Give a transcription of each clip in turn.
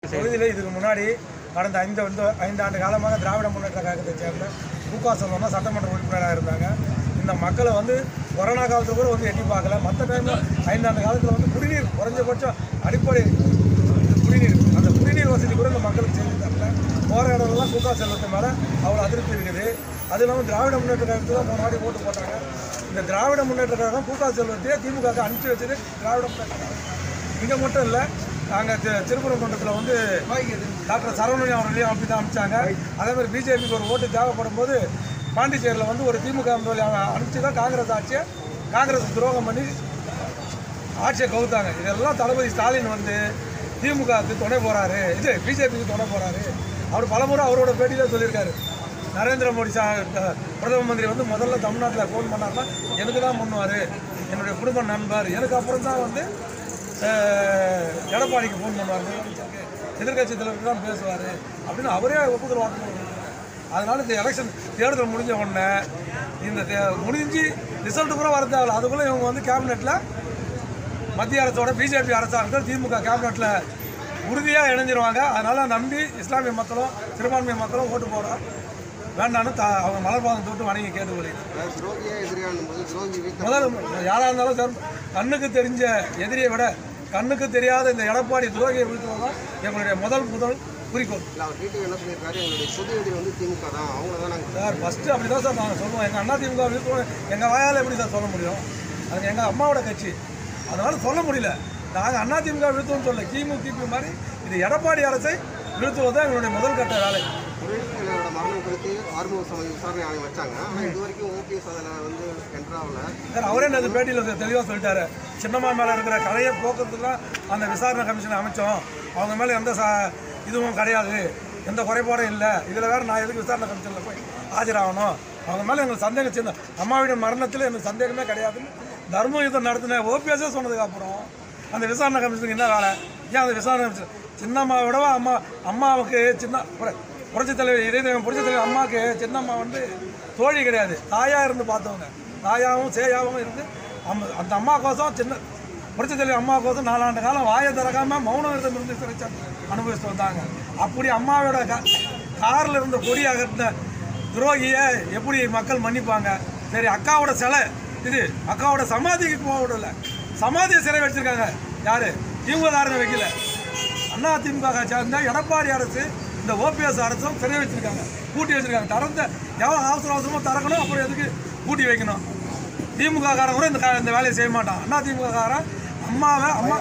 தொகுதியில் இதுக்கு முன்னாடி கடந்த ஐந்து வந்து ஐந்தாண்டு காலமாக திராவிட முன்னேற்ற கழகத்தை சேர்ந்த முக செல்வம் சட்டமன்ற உறுப்பினராக இருந்தாங்க இந்த மக்களை வந்து கொரோனா காலத்தில் கூட வந்து எட்டி பார்க்கல மற்ற டைமில் ஐந்தாண்டு காலத்தில் வந்து குடிநீர் குறைஞ்சபட்சம் அடிப்படை குடிநீர் அந்த குடிநீர் வசதி கூட இந்த மக்களுக்கு செஞ்சு தரல போகிற இடம்லாம் முக செல்வத்து மேலே அவ்வளோ அதிருப்தி இருக்குது அது இல்லாமல் திராவிட முன்னேற்ற கழகத்துக்கு தான் மூணு வாட்டி ஓட்டு போட்டாங்க இந்த திராவிட முன்னேற்ற கழகம் கூட்டா செல்வத்தையே திமுக க்கு அனுப்பிச்சு வச்சது திராவிட முன்னேற்ற கழகம் இங்கே மட்டும் இல்லை நாங்கள் திருப்பரங்குன்றத்தில் வந்து டாக்டர் சரவணன் அவர்களையும் அப்படி தான் அனுப்பிச்சாங்க அதே மாதிரி பிஜேபிக்கு ஒரு ஓட்டு தேவைப்படும் போது பாண்டிச்சேரியில் வந்து ஒரு திமுக எம்எல்ஏ அனுப்பிச்சு தான் காங்கிரஸ் ஆட்சியை காங்கிரஸ் துரோகம் பண்ணி ஆட்சியை கவுத்தாங்க இதெல்லாம் தளபதி ஸ்டாலின் வந்து திமுகவுக்கு துணை போறாரு இது பிஜேபிக்கு துணை போறாரு அவர் பலமுறை அவரோட பேட்டியில சொல்லியிருக்காரு நரேந்திர மோடி சா பிரதம மந்திரி வந்து முதல்ல தமிழ்நாட்டில் ஃபோன் பண்ணாருன்னா எனக்கு தான் பண்ணுவார் என்னுடைய குடும்ப நண்பர் எனக்கு அப்புறம் தான் வந்து அஹ், எடப்பாடிக்கு ஃபோன் பண்ணுவார் எதிர்கட்சி தலைவர் தான் பேசுவார் அப்படின்னு அவரே ஒப்புதல் வாக்கு கொடுத்தாரு. அதனால இந்த எலெக்ஷன் தேர்தல் முடிஞ்ச உடனே இந்த தே- முடிஞ்சு ரிசல்ட் கூட வர தேவையில்ல அதுக்குள்ளே இவங்க வந்து கேபினெட்டில் மத்திய அரசோட பிஜேபி அரசாங்கத்தில் திமுக கேபினெட்டில் உறுதியாக இணைஞ்சிருவாங்க அதனால் நம்பி இஸ்லாமிய மக்களும் சிறுபான்மை மக்களும் ஓட்டு போடுறோம் வேண்டான்னு த அவங்க மலர்பாதம் தொட்டு வணங்கி கேட்டுக்கொள்கிறேன் அதாவது துரோகியா எதிரியானும் போது துரோகி வீட்டில் முதல் யாராக இருந்தாலும் சார் கண்ணுக்கு தெரிஞ்ச எதிரியை விட கண்ணுக்கு தெரியாத இந்த எடப்பாடி துரோகியை வீழ்த்துவது தான் எங்களுடைய முதல் முதல் குறிக்கோள் இல்லை அவர் வீட்டுக்கு என்ன சொல்லியிருக்காரு எங்களுடைய பொது எதிரி வந்து திமுக தான் அவங்கள தான் நாங்கள் சார் ஃபஸ்ட்டு அப்படி தான் சார் நாங்கள் சொல்லுவோம் எங்கள் அண்ணா திமுக வீழ்த்துவோம் எங்கள் வாயால் எப்படி சார் சொல்ல முடியும் அது எங்கள் அம்மாவோட கட்சி அதனால் சொல்ல முடியல நாங்கள் அண்ணா திமுக வீழ்த்துவோம்னு சொல்ல கிமு கிபி மாதிரி இது எடப்பாடி அரசை வீழ்த்துவது தான் எங்களுடைய முதல் கட்ட வேலை புரட்சி தலைவரோட மரணம் குறித்து ஆறுமுக சமதி விசாரணை ஆணையம் வச்சாங்க ஆனால் இது வரைக்கும் ஓபிஎஸ் அதில் வந்து என்ட்ராவில் சார் அவரே இந்த பேட்டியில் தெளிவாக சொல்லிட்டாரு சின்னம்மா மேலே இருக்கிற கடையை போக்குறதுக்கு தான் அந்த விசாரணை கமிஷனை அமைச்சோம் அவங்க மேலே எந்த ச இதுவும் கிடையாது எந்த குறைபாடும் இல்லை இதில் வேறு நான் எதுக்கு விசாரணை கமிஷனில் போய் ஆஜராகணும் அவங்க மேலே எங்களுக்கு சந்தேகம் சின்ன அம்மாவுடைய மரணத்தில் எனக்கு சந்தேகமே கிடையாதுன்னு தர்ம யுத்தம் நடத்தின ஓபிஎஸ்ஸே சொன்னதுக்கப்புறம் அந்த விசாரணை கமிஷனுக்கு என்ன வேலை ஏன் அந்த விசாரணை கமிஷன் சின்னம்மாவை விடவா அம்மா அம்மாவுக்கு சின்ன புர- புரட்சித் தலைவர் இதயம் புரட்சித் தலைவர் அம்மாவுக்கு சின்னம்மா வந்து தோழி கிடையாது தாயாக இருந்து பார்த்தவங்க தாயாவும் சேயாவும் இருந்து அம்ம அந்த அம்மா கோசம் சின்ன புரட்சித் தலைவர் அம்மா கோசம் நாலாண்டு காலம் வாயை திறக்காம மௌன விரதம் இருந்து சிறைச்சா அனுபவிச்சுட்டு வந்தாங்க அப்படி அம்மாவோட க காரில் இருந்த கொடி அகற்றின துரோகியை எப்படி மக்கள் மன்னிப்பாங்க சரி அக்காவோட சிலை இது அக்காவோட சமாதிக்கு போக விடல சமாதியை சிறை வச்சிருக்காங்க யாரு திமுக காரங்க வைக்கல அண்ணா திமுக சேர்ந்த எடப்பாடி அரசு இந்த ஓபிஎஸ் அரசும் சிறை வச்சிருக்காங்க பூட்டி வச்சிருக்காங்க திறந்த எவ்வளோ அவசர அவசரமாக திறக்கணும் அப்புறம் எதுக்கு பூட்டி வைக்கணும் திமுக காரன் கூட இந்த கா- இந்த வேலையை செய்ய மாட்டான் அண்ணா திமுக காரன் அம்மாவை அம்மா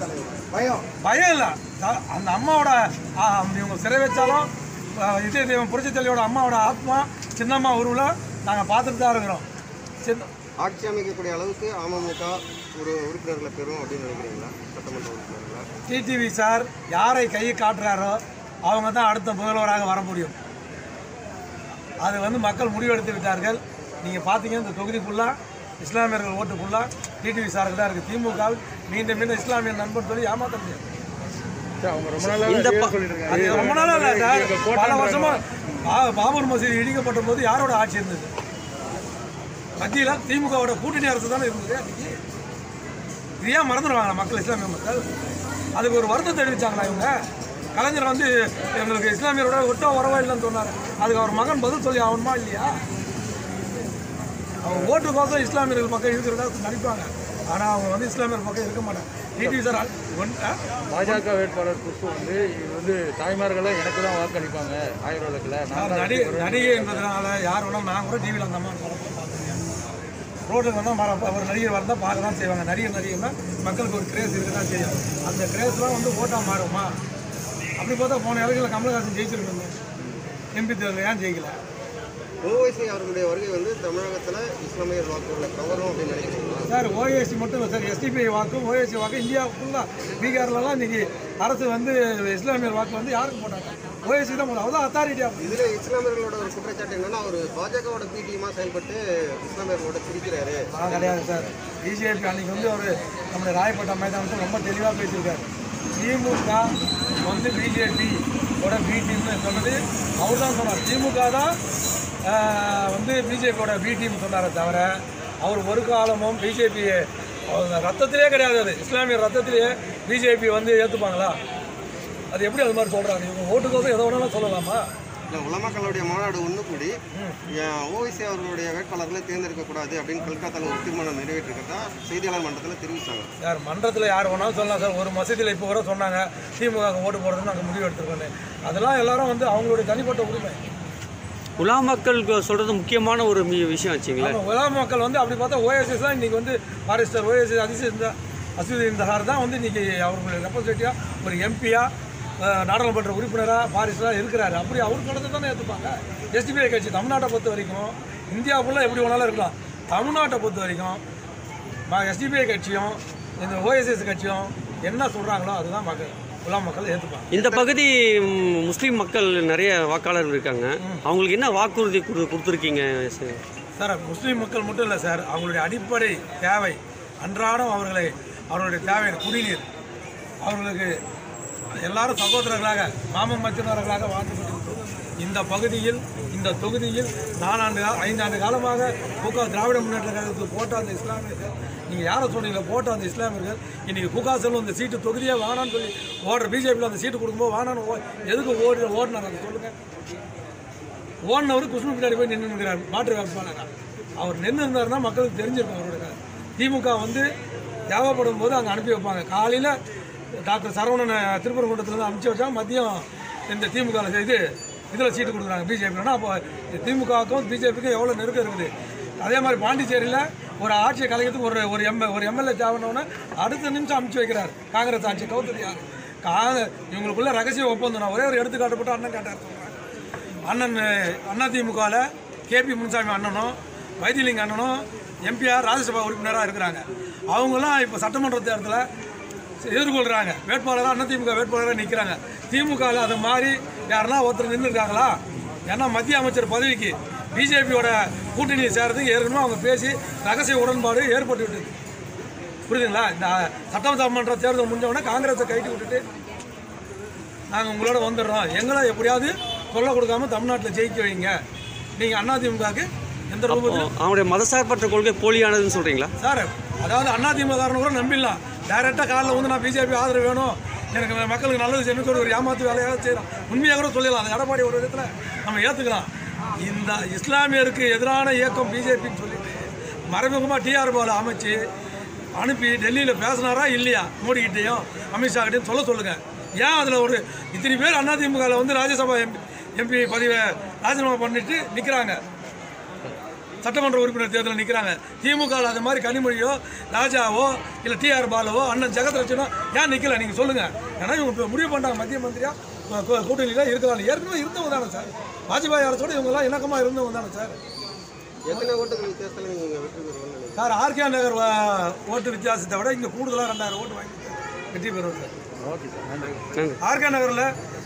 பயம் பயம் இல்லை அந்த அம்மாவோட ஆ, இவங்க சிறை வச்சாலும் ஆ, இது இது புரட்சி தலைவியோட அம்மாவோட ஆத்மா சின்னம்மா உருவில் நாங்கள் பார்த்துட்டு தான் இருக்கிறோம் சின்ன ஆட்சி அமைக்கக்கூடிய அளவுக்கு அமமுக ஒரு உறுப்பினர்களை பெறும் அப்படின்னு நினைக்கிறீங்களா சட்டமன்ற உறுப்பினர்களை டிடிவி சார் யாரை கை காட்டுறாரோ அவங்க தான் அடுத்த முதல்வராக வர முடியும் அது வந்து மக்கள் முடிவெடுத்து விட்டார்கள் நீங்கள் பார்த்தீங்க இந்த தொகுதி ஃபுல்லாக இஸ்லாமியர்கள் ஓட்டு ஃபுல்லாக டிடிவி சாருக்கு தான் இருக்குது திமுக மீண்டும் மீண்டும் இஸ்லாமிய நண்பன் சொல்லி ஏமாற்ற முடியாது இந்த ப- அது ரொம்ப நாளா இல்லை சார் பல வருஷமா பா- பாபர் மசீதி இடிக்கப்பட்ட போது யாரோட ஆட்சி இருந்தது மத்தியில் திமுகவோட கூட்டணி அரசு தானே இருந்தது அன்னைக்கு இது ஏன் மறந்துடுவாங்க மக்கள் இஸ்லாமிய மக்கள் அதுக்கு ஒரு வருத்தம் தெரிவிச்சாங்களா இவங்க கலைஞர் வந்து எங்களுக்கு இஸ்லாமியரோட ஒட்ட உறவா இல்லைன்னு சொன்னார் அதுக்கு அவர் மகன் பதில் சொல்லி ஆகணுமா இல்லையா அவங்க ஓட்டுக்கோசம் இஸ்லாமியர்கள் பக்கம் இருக்கிறதா நடிப்பாங்க ஆனால் அவங்க வந்து இஸ்லாமியர் பக்கம் இருக்க மாட்டாங்க டிடிவி சார் ஒன்- ஆ? பாஜக வேட்பாளர் குஷ்பு வந்து இது வந்து தாய்மார்களை எனக்கு தான் வாக்களிப்பாங்க ஆயிரம் விளக்கில் நான் சார், நடி நடிகை என்பதனால யார் வேணாலும் நான் கூட டிவியில் அந்த அம்மா பார்த்துருக்கேன் ரோட்டுக்கு வந்தால் மர ஒரு நடிகர் வந்தால் பார்க்க தான் செய்வாங்க நடிகர் நடிகர்னா மக்களுக்கு ஒரு கிரேஸ் இருக்க தான் செய்யும் அந்த கிரேஸ்லாம் வந்து ஓட்டாக மாறுமா அப்படி பார்த்தா போன எலெக்ஷனில் கமலஹாசன் ஜெயிச்சிருக்கணும் எம்பி தேர்தல் ஏன் ஜெயிக்கல ஓவைசி அவர்களுடைய வருகை வந்து தமிழகத்தில் இஸ்லாமியர் வாக்குகளை கவரும் அப்படின்னு நினைக்கிறீங்களா சார் ஓஏசி மட்டும் இல்லை சார் எஸ்டிபிஐ வாக்கும் ஓஏசி வாக்கும் இந்தியா ஃபுல்லாக பீகார்லலாம் இன்னைக்கு அரசு வந்து இஸ்லாமியர் வாக்கு வந்து யாருக்கு போட்டாங்க ஓஏசி தான் போடுறாங்க. அதான் அத்தாரிட்டியாக இதில் இஸ்லாமியர்களோட ஒரு குற்றச்சாட்டு என்னன்னா அவர் பாஜகவோட பிடிஎமாக செயல்பட்டு இஸ்லாமியர்களோட பிரிக்கிறாரு அதெல்லாம் கிடையாது சார் பிஜேபி அன்னைக்கு வந்து அவர் நம்முடைய ராயப்பேட்டை மைதானத்தில் ரொம்ப தெளிவாக பேசியிருக்காரு திமுக வந்து பிஜேபி ஓட பி டீம்னு சொன்னது அவர் தான் சொன்னார் திமுக தான் ஆஹ், வந்து பிஜேபியோட பி டீம் சொன்னாரே தவிர அவர் ஒரு காலமும் பிஜேபி ரத்தத்திலே கிடையாது அது இஸ்லாமிய ரத்தத்திலேயே பிஜேபி வந்து ஏற்றுப்பாங்களா அது எப்படி அது மாதிரி சொல்கிறாங்க இவங்க ஓட்டுக்கோசம் எதை வேணாலும் சொல்லலாமா இல்லை உலமக்களுடைய மாநாடு ஒன்று கூடி ஓவைசி அவர்களுடைய வேட்பாளர்களை தேர்ந்தெடுக்கக்கூடாது அப்படின்னு கல்கத்தாவில் ஒரு தீர்மானம் நிறைவேற்றிருக்கிறதா செய்தியாளர் மன்றத்தில் தெரிவித்தாங்க சார் மன்றத்தில் யார் வேணாலும் சொல்லலாம் சார் ஒரு மசூதியில் இப்போ கூட சொன்னாங்க திமுக க்கு ஓட்டு போடுறதுன்னு நாங்கள் முடிவு எடுத்துருக்கோன்னு அதெல்லாம் எல்லாரும் வந்து அவங்களுடைய தனிப்பட்ட உரிமை உலா மக்கள் சொல்றது முக்கியமான ஒரு மி- விஷயம் வச்சுங்களேன் ஆமாம் உலக மக்கள் வந்து அப்படி பார்த்தா ஓஎஸ்எஸ் தான் இன்றைக்கி வந்து ஃபாரஸ்டர் ஓஎஸ்எஸ் அதிசய அசுதீன் தஹார் தான் வந்து இன்றைக்கி அவர்களுடைய ரெப்ரசன்டேட்டிவாக ஒரு எம்பியாக நாடாளுமன்ற உறுப்பினராக ஃபாரஸ்டராக இருக்கிறாரு அப்படி அவர் கடந்து தானே ஏற்றுப்பாங்க எஸ்டிபிஐ கட்சி தமிழ்நாட்டை பொறுத்த வரைக்கும் இந்தியா ஃபுல்லாக எப்படி வேணாலும் இருக்கலாம் தமிழ்நாட்டை பொறுத்த வரைக்கும் எஸ்டிபிஐ கட்சியும் இந்த ஓஎஸ்எஸ் கட்சியும் என்ன சொல்கிறாங்களோ அதுதான் மக்கள் உலக மக்கள் ஏற்றுப்பாங்க இந்த பகுதி ம், முஸ்லீம் மக்கள் நிறைய வாக்காளர் இருக்காங்க அவங்களுக்கு என்ன வாக்குறுதி கொடு- கொடுத்துருக்கீங்க சார்? சார் முஸ்லீம் மக்கள் மட்டும் இல்லை சார் அவங்களுடைய அடிப்படை தேவை அன்றாடம் அவர்களை அவர்களுடைய தேவை குடிநீர் அவர்களுக்கு எல்லாரும் சகோதரர்களாக மாமன் மச்சினர்களாக வாழ்ந்து கொண்டிருக்கிறோம் இந்த பகுதியில் இந்த தொகுதியில் நாலாண்டு கா- ஐந்தாண்டு காலமாக கூகா திராவிட முன்னேற்ற கழகத்துக்கு போட்ட அந்த இஸ்லாமியர்கள் நீங்கள் யாரை சொன்னீங்க போட்ட அந்த இஸ்லாமியர்கள் இன்னைக்கு கூகா செல்வம் இந்த சீட்டு தொகுதியே வேணான்னு சொல்லி ஓடுற பிஜேபியில் அந்த சீட்டு கொடுக்கும்போது வேணான்னு ஓ எதுக்கு ஓடி ஓடினார் அதை சொல்லுங்கள் ஓடினவர் குஷ்பு பின்னாடி போய் நின்று நிற்கிறார் மாற்று வேட்பாளராக அவர் நின்று இருந்தாருன்னா மக்களுக்கு தெரிஞ்சிருக்கும் அவரோட கதை. திமுக வந்து தேவைப்படும் போது அங்கே அனுப்பி வைப்பாங்க காலையில் டாக்டர் சரவணனை திருப்பரங்குன்றத்துலேருந்து அனுப்பிச்சி வச்சா மதியம் இந்த திமுக ல இது இதில் சீட்டு கொடுக்குறாங்க பிஜேபினா அப்போ திமுகவுக்கும் பிஜேபிக்கும் எவ்வளோ நெருக்கம் இருக்குது அதே மாதிரி பாண்டிச்சேரியில் ஒரு ஆட்சியை கலைக்கிறதுக்கு ஒரு ஒரு எம் ஒரு எம்எல்ஏ தேவைன்னொன்னே அடுத்த நிமிஷம் அனுப்பிச்சி வைக்கிறார் காங்கிரஸ் ஆட்சி கவுத்தது யார் காங்க இவங்களுக்குள்ள ரகசிய ஒப்பந்தம் நான் ஒரே ஒரு எடுத்துக்காட்டு அண்ணன் கேட்டார் சொல்கிறேன் அண்ணன் அதிமுகவில் கேபி முன்சாமி அண்ணனும் வைத்தியலிங்க அண்ணனும் எம்பிஆர் ராஜ்யசபா உறுப்பினராக இருக்கிறாங்க அவங்களாம் இப்போ சட்டமன்ற தேர்தலில் எதிர்கொள்கிறாங்க வேட்பாளராக அதிமுக வேட்பாளராக நிற்கிறாங்க திமுகவில் அது மாதிரி யாருன்னா ஒருத்தர் நின்றுருக்காங்களா ஏன்னா மத்திய அமைச்சர் பதவிக்கு பிஜேபியோட கூட்டணியை சேர்றதுக்கு ஏற்கனவே அவங்க பேசி ரகசிய உடன்பாடு ஏற்பட்டு விட்டது புரியுதுங்களா இந்த சட்டமன்ற தேர்தல் முடிஞ்ச உடனே காங்கிரஸை கைட்டு விட்டுட்டு நாங்கள் உங்களோட வந்துடுறோம் எங்களை எப்படியாவது சொல்ல கொடுக்காம தமிழ்நாட்டில் ஜெயிக்க வைங்க நீங்கள் அதிமுகவுக்கு எந்த ரூபத்தில் அவங்களுடைய மதசார்பற்ற கொள்கை போலியானதுன்னு சொல்றீங்களா சார் அதாவது அதிமுக காரனை கூட நம்பிடலாம் டைரெக்டாக காலில் வந்து நான் பிஜேபி ஆதரவு வேணும் எனக்கு மக்களுக்கு நல்லது செய்யணும் சொல்லி ஒரு ஏமாத்து வேலையாக செய்யலாம் உண்மையாக கூட சொல்லிடலாம் அந்த எடப்பாடி ஒரு விதத்தில் நம்ம ஏற்றுக்கலாம் இந்த இஸ்லாமியருக்கு எதிரான இயக்கம் பிஜேபின்னு சொல்லிட்டு மறைமுகமாக டிஆர் பால அமைச்சு அனுப்பி டெல்லியில் பேசினாரா இல்லையா மோடிக்கிட்டேயும் அமித்ஷா கிட்டேயும் சொல்ல சொல்லுங்கள் ஏன் அதில் ஒரு இத்தனை பேர் அதிமுகவில் வந்து ராஜ்யசபா எம்பி எம்பி பதவியை ராஜினாமா பண்ணிட்டு நிற்கிறாங்க சட்டமன்ற உறுப்பினர் தேர்தலில் நிற்கிறாங்க திமுகவில் அது மாதிரி கனிமொழியோ ராஜாவோ இல்லை டிஆர் பாலுவோ அண்ணன் ஜெகத் ரச்சனோ ஏன் நிற்கல நீங்கள் சொல்லுங்கள் ஏன்னா இவங்க இப்போ முடிவு பண்ணிட்டாங்க மத்திய மந்திரியா கூ- கூ- கூட்டணியில் இருக்கலாம் ஏற்கனவே இருந்தவங்க தானே சார் வாஜ்பாய் அரசோட இவங்கெல்லாம் இணக்கமாக இருந்தவங்க தானே சார் எத்தனை ஓட்டுகள் வித்தியாசத்தில் நீங்கள் வெற்றி பெறுவோம்னு நினைக்கிறீங்க சார் ஆர்கே நகர் வா- ஓட்டு வித்தியாசத்தை விட இங்கே கூடுதலாக ரெண்டாயிரம் ஓட்டு வாங்கி வெற்றி பெறுவோம் சார் ஓகே சார் நன்றி நன்றி ஆர்கே நகரில்